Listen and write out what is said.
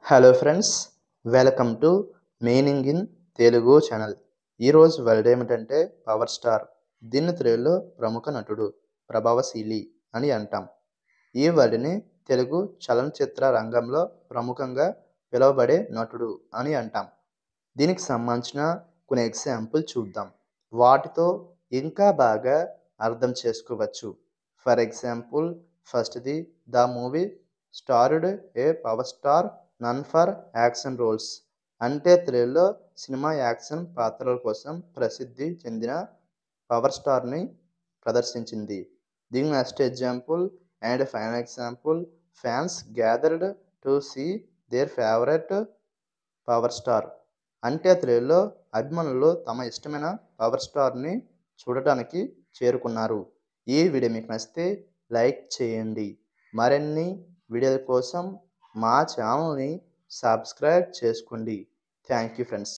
hello friends welcome to meaning in Telugu channel ఈరోజు word ఏమిటంటే power star దీన్ని తెలుగులో ప్రముఖ నటుడు ప్రభావశీలి అని అంటాం ఈ వర్డ్ని తెలుగు చలనచిత్ర రంగంలో ప్రముఖంగా పిలువబడే నటుడు అని అంటాం దీనికి సంబంధించిన కొన్ని ఎగ్జాంపుల్ చూద్దాం వాటితో ఇంకా బాగా అర్థం చేసుకోవచ్చు ఫర్ ఎగ్జాంపుల్ ఫస్ట్ది the movie starred a power star known for action roles అంటే తెలుగులో సినిమా యాక్షన్ పాత్రల కోసం ప్రసిద్ధి చెందిన పవర్ స్టార్ని ప్రదర్శించింది దీని next example and final example fans gathered to see their favourite power star అంటే తెలుగులో అభిమానులు తమ ఇష్టమైన పవర్ స్టార్ని చూడటానికి చేరుకున్నారు ఈ వీడియో మీకు నచ్చితే లైక్ చేయండి మరిన్ని వీడియోల కోసం మా ఛానల్ని సబ్స్క్రైబ్ చేసుకోండి థ్యాంక్ యూ ఫ్రెండ్స్